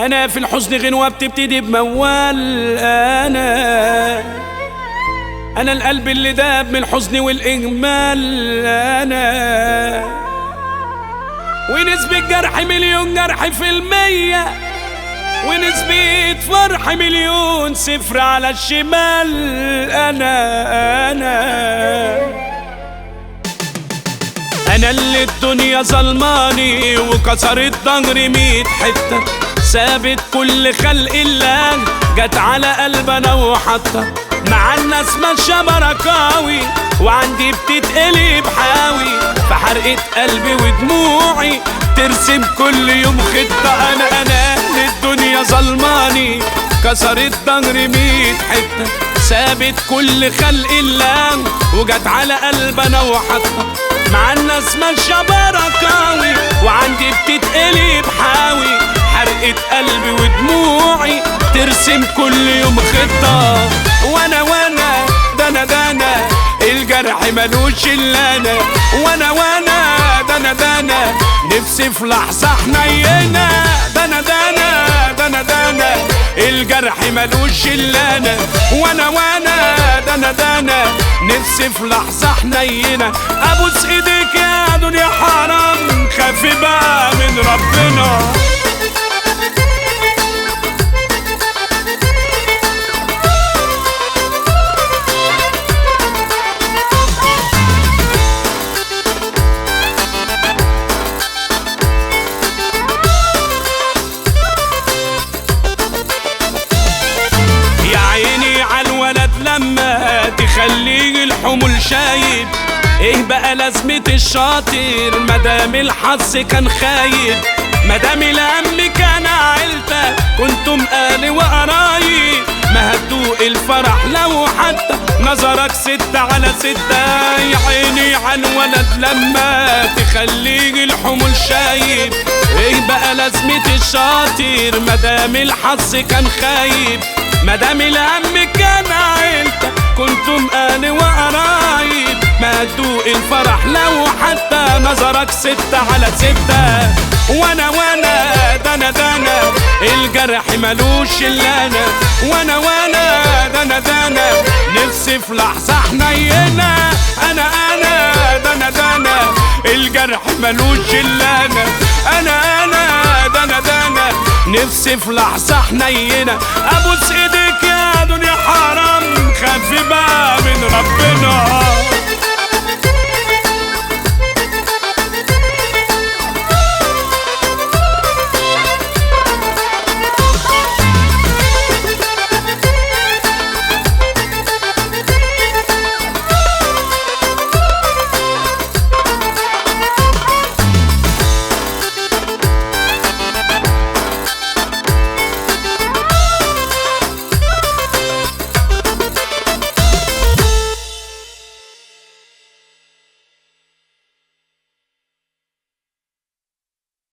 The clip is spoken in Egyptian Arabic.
انا في الحزن غنوة بتبتدي بموال انا انا القلب اللي داب من الحزن والاجمال انا ونسبة جرح مليون جرح في المية ونسبة فرح مليون صفر على الشمال انا انا انا اللي الدنيا ظلماني وكسرت ضهري ميت حته سابت كل خلق الله جت على قلبنا وحطه مع الناس ماشيه بركاوي وعندي بتتقلب حاوي فحرقت قلبي ودموعي ترسم كل يوم خطه انا انا اللي الدنيا ظلماني كسرت ضهري ميت حته سابت كل خلق الله وجت على قلبنا وحطه مع الناس ماشية بركاوي وعندي بتتقلب حاوي حرقت قلبي ودموعي ترسم كل يوم خطة وانا وانا ده انا ده انا الجرح ملوش الا انا وانا وانا ده انا ده انا نفسي في لحظة حنينة ده انا ده انا ده انا ده انا الجرح ملوش الا انا وانا وانا ده انا ده انا نفسي في لحظة حنينة ابوس ايديك يا دنيا حرام خافي بقى من ربنا يا عيني عالولد لما تخليه الحمل شايب ايه بقى لازمة الشاطر مدام الحظ كان خايب مدام الهم كان عيلتك كنتم اهل وقرايب ما هتدوق الفرح لو حتى نظرك ستة على ستة يا عيني عالولد لما تخليه الحمل شايب ايه بقى لازمة الشاطر مدام الحظ كان خايب مدام الهم كان عيلتك كنتم اهل وقرايب ما تدوق الفرح لو حتى نظرك ستة على ستة وانا وانا ده انا ده انا الجرح ملوش الا انا وانا وانا ده انا ده انا نفسي في لحظة حنينة انا انا ده انا ده انا الجرح ملوش الا انا انا انا ده انا ده انا نفسي في لحظة حنينة ابوس ايديك يا دنيا حرام خاف